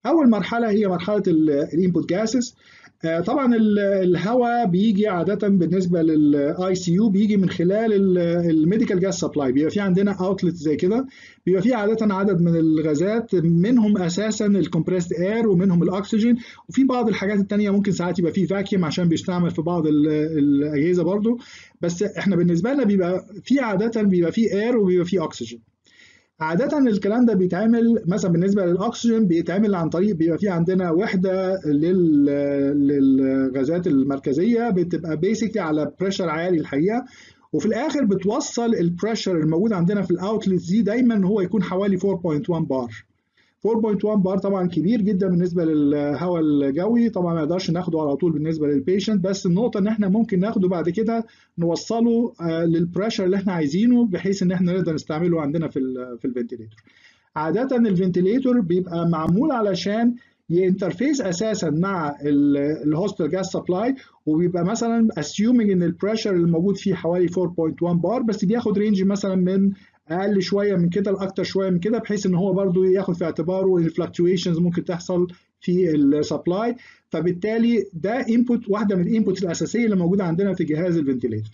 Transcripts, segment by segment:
اول مرحله هي مرحله الانبوت جاسز طبعا الهواء بيجي عاده بالنسبه للاي سي يو بيجي من خلال الميديكال جاس سبلاي بيبقى في عندنا اوتلت زي كده بيبقى في عاده عدد من الغازات منهم اساسا الكومبريسد اير ومنهم الاكسجين وفي بعض الحاجات الثانيه ممكن ساعات يبقى في فاكيوم عشان بيستعمل في بعض الاجهزه برضو بس احنا بالنسبه لنا بيبقى في عاده بيبقى في اير وبيبقى في اكسجين عادة الكلام ده بيتعمل مثلا بالنسبة للأكسجين بيتعمل عن طريق بيبقى في عندنا وحدة للغازات المركزية بتبقى بيسكلي على بريشر عالي الحقيقة وفي الآخر بتوصل البريشر الموجود عندنا في الأوتلت دي دايما هو يكون حوالي 4.1 بار 4.1 بار طبعا كبير جدا بالنسبه للهواء الجوي طبعا ما نقدرش ناخده على طول بالنسبه للبيشنت بس النقطه ان احنا ممكن ناخده بعد كده نوصله للبريشر اللي احنا عايزينه بحيث ان احنا نقدر نستعمله عندنا في ال في الفنتليتور عاده الفنتليتور بيبقى معمول علشان ينترفيس اساسا مع الهوستل جاس سبلاي وبيبقى مثلا assuming ان البريشر الموجود فيه حوالي 4.1 بار بس بياخد رينج مثلا من اقل شويه من كده لاكتر شويه من كده بحيث ان هو برضو ياخد في اعتباره الفلكتويشنز ممكن تحصل في السبلاي فبالتالي ده انبوت واحده من الانبوتس الاساسيه اللي موجوده عندنا في جهاز الفنتليتور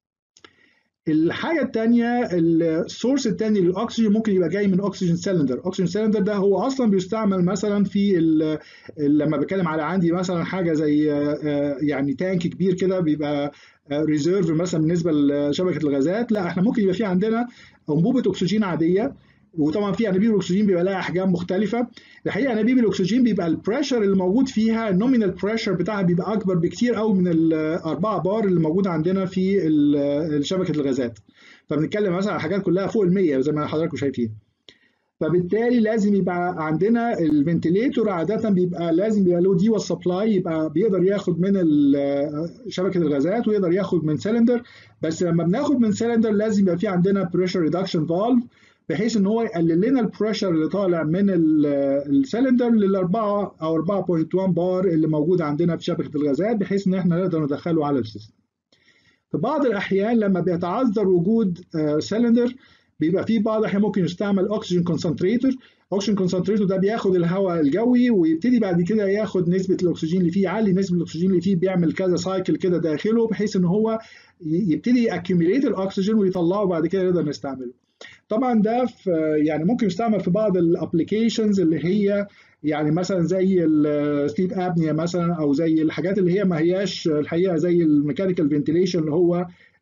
الحاجه الثانيه السورس الثاني للاكسجين ممكن يبقى جاي من اكسجين سيلندر اكسجين سيلندر ده هو اصلا بيستعمل مثلا في لما بتكلم على عندي مثلا حاجه زي يعني تانك كبير كده بيبقى ريزيرف مثلا بالنسبه لشبكه الغازات لا احنا ممكن يبقى في عندنا انبوبه اكسجين عاديه وطبعا في انابيب الاكسجين بيبقى لها احجام مختلفه الحقيقه انابيب الاكسجين بيبقى البريشر اللي موجود فيها النومينال بريشر بتاعها بيبقى اكبر بكتير قوي من الاربعه بار اللي موجوده عندنا في شبكه الغازات فبنتكلم مثلا على حاجات كلها فوق ال 100 زي ما حضراتكم شايفين فبالتالي لازم يبقى عندنا الفنتليتور عاده بيبقى لازم يبقى له دي والسبلاي يبقى بيقدر ياخد من شبكه الغازات ويقدر ياخد من سلندر بس لما بناخد من سلندر لازم يبقى في عندنا بريشر ريدكشن فالف بحيث ان هو يقلل لنا البريشر اللي طالع من السلندر للاربعه او 4.1 بار اللي موجود عندنا في شبكه الغازات بحيث ان احنا نقدر ندخله على السيستم. في بعض الاحيان لما بيتعذر وجود سلندر بيبقى في بعض الاحيان ممكن يستعمل اكسجين كونسنتريتور اكسجين كونسنتريتور ده بياخد الهواء الجوي ويبتدي بعد كده ياخد نسبه الاكسجين اللي فيه عالي نسبه الاكسجين اللي فيه بيعمل كذا سايكل كده داخله بحيث ان هو يبتدي ياكيوميليت الاكسجين ويطلعه بعد كده نقدر نستعمله طبعا ده في يعني ممكن يستعمل في بعض الابلكيشنز اللي هي يعني مثلا زي السليب ابنيا مثلا او زي الحاجات اللي هي ما هياش الحقيقه زي الميكانيكال فنتيليشن اللي هو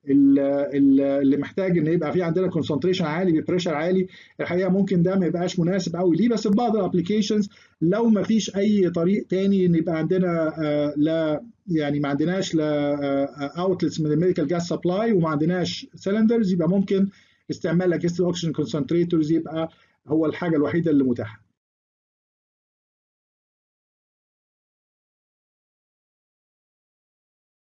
اللي محتاج ان يبقى في عندنا كونسنتريشن عالي ببريشر عالي الحقيقه ممكن ده ما يبقاش مناسب قوي ليه بس في بعض الابلكيشنز لو ما فيش اي طريق تاني ان يبقى عندنا لا يعني ما عندناش لا اوتلتس من الميديكال جاس سبلاي وما عندناش سيلندرز يبقى ممكن استعمال اجهزه الاكسجين كونسنتريتورز يبقى هو الحاجه الوحيده اللي متاحه